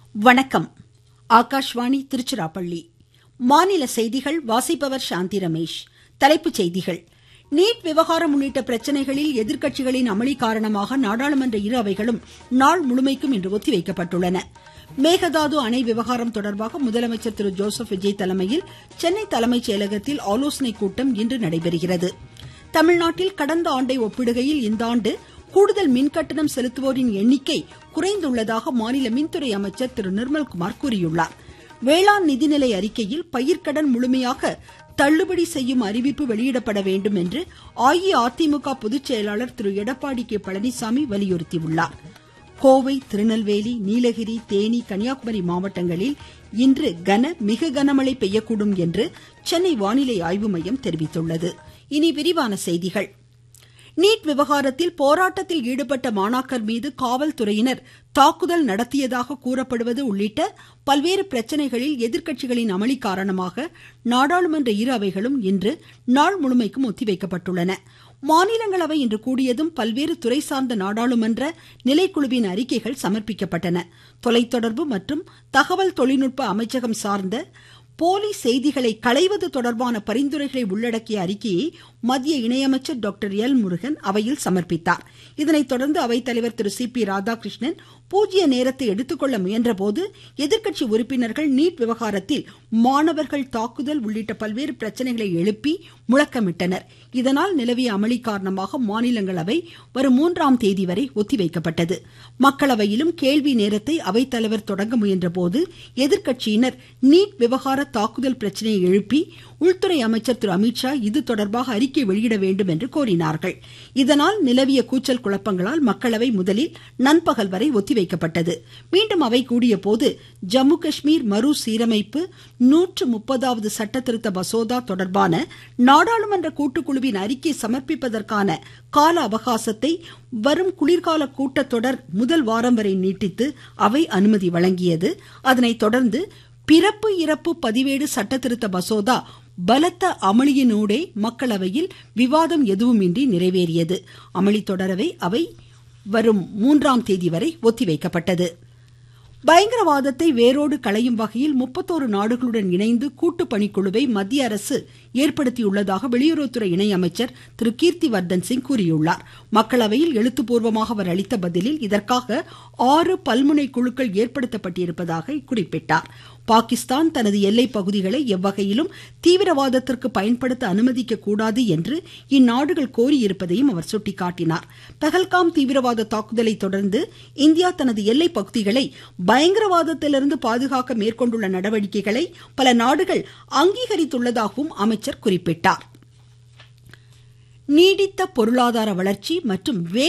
வணக்கம் ஆகாஷ்வாணி திருச்சிராப்பள்ளி மாநில செய்திகள் வாசிப்பவர் சாந்தி ரமேஷ் தலைப்புச் செய்திகள் நீட் விவகாரம் உள்ளிட்ட பிரச்சனைகளில் எதிர்க்கட்சிகளின் அமளி காரணமாக நாடாளுமன்ற இரு அவைகளும் நாள் முழுமைக்கும் இன்று ஒத்திவைக்கப்பட்டுள்ளன மேகதாது அணை விவகாரம் தொடர்பாக முதலமைச்சர் திரு ஜோசப் விஜய் தலைமையில் சென்னை தலைமைச் செயலகத்தில் ஆலோசனைக் கூட்டம் இன்று நடைபெறுகிறது தமிழ்நாட்டில் கடந்த ஆண்டை ஒப்பிடுகையில் இந்த ஆண்டு கூடுதல் மின்கட்டணம் செலுத்துவோரின் எண்ணிக்கை குறைந்துள்ளதாக மாநில மின்துறை அமைச்சர் திரு நிர்மல்குமார் கூறியுள்ளார் வேளாண் நிதிநிலை அறிக்கையில் பயிர்க்கடன் முழுமையாக தள்ளுபடி செய்யும் அறிவிப்பு வெளியிடப்பட வேண்டும் என்று அஇஅதிமுக பொதுச் செயலாளர் திரு எடப்பாடி கே பழனிசாமி வலியுறுத்தியுள்ளார் கோவை திருநெல்வேலி நீலகிரி தேனி கன்னியாகுமரி மாவட்டங்களில் இன்று கன மிக கனமழை பெய்யக்கூடும் என்று சென்னை வானிலை ஆய்வு மையம் தெரிவித்துள்ளது இனி விரிவான செய்திகள் நீட் விவகாரத்தில் போராட்டத்தில் ஈடுபட்ட மாணாக்கர் மீது காவல்துறையினர் தாக்குதல் நடத்தியதாக கூறப்படுவது உள்ளிட்ட பல்வேறு பிரச்சனைகளில் எதிர்க்கட்சிகளின் அமளி காரணமாக நாடாளுமன்ற இரு அவைகளும் இன்று நாள் முழுமைக்கும் ஒத்திவைக்கப்பட்டுள்ளன மாநிலங்களவை இன்று கூடியதும் பல்வேறு துறை சார்ந்த நாடாளுமன்ற நிலைக்குழுவின் அறிக்கைகள் சமர்ப்பிக்கப்பட்டன தொலைத்தொடர்பு மற்றும் தகவல் தொழில்நுட்ப அமைச்சகம் சார்ந்த போலி செய்திகளை களைவது தொடர்பான பரிந்துரைகளை உள்ளடக்கிய அறிக்கையை மத்திய இணையமைச்சர் டாக்டர் எல் முருகன் அவையில் சமர்ப்பித்தார் இதனைத் தொடர்ந்து அவைத்தலைவர் திரு சி பி ராதாகிருஷ்ணன் பூஜ்ய நேரத்தை எடுத்துக்கொள்ள முயன்றபோது எதிர்க்கட்சி உறுப்பினர்கள் நீட் விவகாரத்தில் மாணவர்கள் தாக்குதல் உள்ளிட்ட பல்வேறு பிரச்சனைகளை எழுப்பி முழக்கமிட்டனர் இதனால் நிலவிய அமளி காரணமாக மாநிலங்களவை வரும் மூன்றாம் தேதி வரை ஒத்திவைக்கப்பட்டது மக்களவையிலும் கேள்வி நேரத்தை அவைத்தலைவர் தொடங்க முயன்றபோது எதிர்க்கட்சியினர் நீட் விவகார தாக்குதல் பிரச்சனையை எழுப்பி உள்துறை அமைச்சர் திரு அமித்ஷா இது தொடர்பாக அறிக்கை வெளியிட வேண்டும் என்று கோரினார்கள் இதனால் நிலவிய கூச்சல் குழப்பங்களால் மக்களவை முதலில் நண்பகல் வரை ஒத்திவைக்கப்பட்டது மீண்டும் அவை கூடிய போது ஜம்மு காஷ்மீர் மறு சீரமைப்பு நூற்று முப்பதாவது சட்ட திருத்த மசோதா தொடர்பான நாடாளுமன்ற கூட்டுக்குழுவின் அறிக்கை சமர்ப்பிப்பதற்கான கால அவகாசத்தை வரும் குளிர்கால கூட்டத்தொடர் முதல் வாரம் வரை நீட்டித்து அவை அனுமதி வழங்கியது அதனைத் தொடர்ந்து பிறப்பு இறப்பு பதிவேடு சட்டத்திருத்த மசோதா பலத்த அமளியினூடே மக்களவையில் விவாதம் எதுவுமின்றி நிறைவேறியது அமளி தொடரவே அவை வரும் மூன்றாம் தேதி வரை ஒத்திவைக்கப்பட்டது பயங்கரவாதத்தை வேரோடு களையும் வகையில் முப்பத்தோரு நாடுகளுடன் இணைந்து கூட்டு பணிக்குழுவை மத்திய அரசு ஏற்படுத்தியுள்ளதாக வெளியுறவுத்துறை இணையமைச்சர் திரு கீர்த்தி வர்தன் சிங் கூறியுள்ளார் மக்களவையில் எழுத்துப்பூர்வமாக அவர் அளித்த பதிலில் இதற்காக ஆறு பல்முனை குழுக்கள் ஏற்படுத்தப்பட்டிருப்பதாக குறிப்பிட்டார் பாகிஸ்தான் தனது எல்லை பகுதிகளை எவ்வகையிலும் தீவிரவாதத்திற்கு பயன்படுத்த அனுமதிக்க கூடாது என்று இந்நாடுகள் கோரியிருப்பதையும் அவர் சுட்டிக்காட்டினார் பஹல்காம் தீவிரவாத தாக்குதலை தொடர்ந்து இந்தியா தனது எல்லை பகுதிகளை பயங்கரவாதத்திலிருந்து பாதுகாக்க மேற்கொண்டுள்ள நடவடிக்கைகளை பல நாடுகள் அங்கீகரித்துள்ளதாகவும் அமைச்சர் குறிப்பிட்டார் நீடித்த பொருளாதார வளர்ச்சி மற்றும்